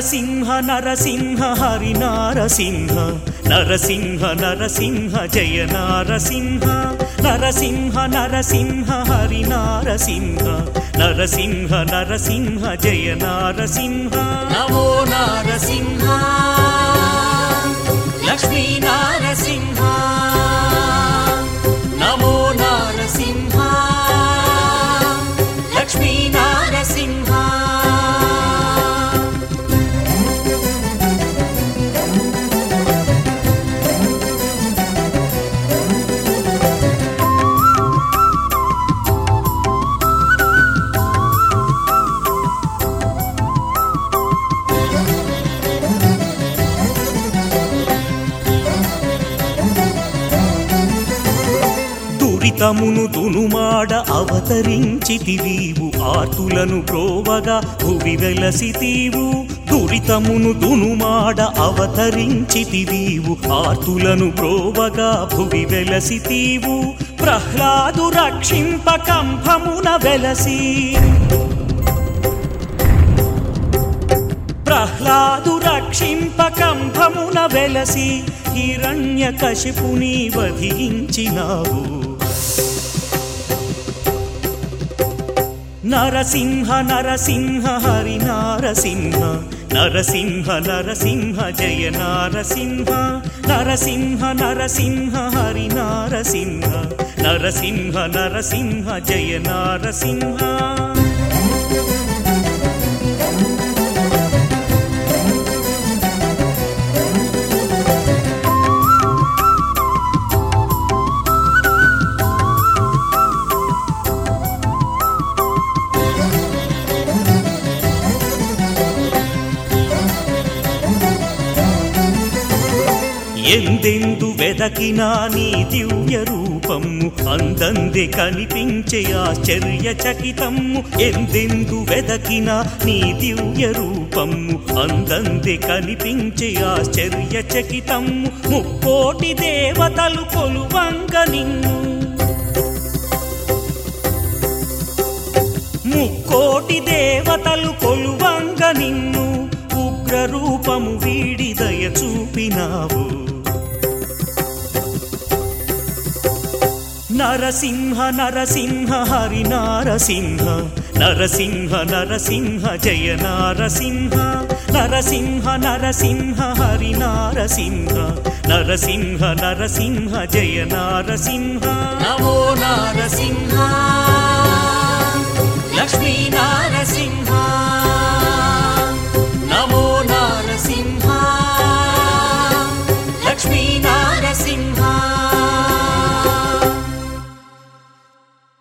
నరసింహ నరసింహ హరి నారసింహ నరసింహ నరసింహ జయ నారసింహ నరసింహ నరసింహ హరి నారసింహ నరసింహ నరసింహ జయ నారసింహ నమో నారసింహ లక్ష్మీ నారసింహ నమో నారసింహ లక్ష్మీ నారసింహ దురితమును దునుమాడ అవతరించితివీవు ఆర్తులను బ్రోవగా భువి వెలసితీవు దురితమును దునుమాడ అవతరించితివీవు ఆర్తులను బ్రోవగా భువి వెలసితీవు ప్రహ్లాదు రక్షింప కంభమున వెలసి ప్రహ్లాదు రక్షింప కంభమున వెలసి హిరణ్య కశిపుని వధించినావు నరసింహ నరసింహ హరి నారసింహ నరసింహ నరసింహ జయ నారసింహ నరసింహ నరసింహ హరి నారసింహ నరసింహ నరసింహ జయ నారసింహ ఎందెందు వెదకినా నీ దివ్య రూపము అందంది కనిపించే ఆశ్చర్య చకితము ఎందెందు వెదకినా నీ దివ్య రూపము అందంది కనిపించే ఆశ్చర్య చకితము ముక్కోటి దేవతలు కొలువంగ నిన్ను ముక్కోటి దేవతలు కొలువంగ నిన్ను ఉగ్ర రూపము వీడి దయ చూపినావు నరసింహ నరసింహ హరి నారసింహ నరసింహ నరసింహ జయ నారసింహ నరసింహ నరసింహ హరి నారసింహ నరసింహ నరసింహ జయ నారసింహ నమో నారసింహ లక్ష్మీ నారసింహ నమో నారసింహ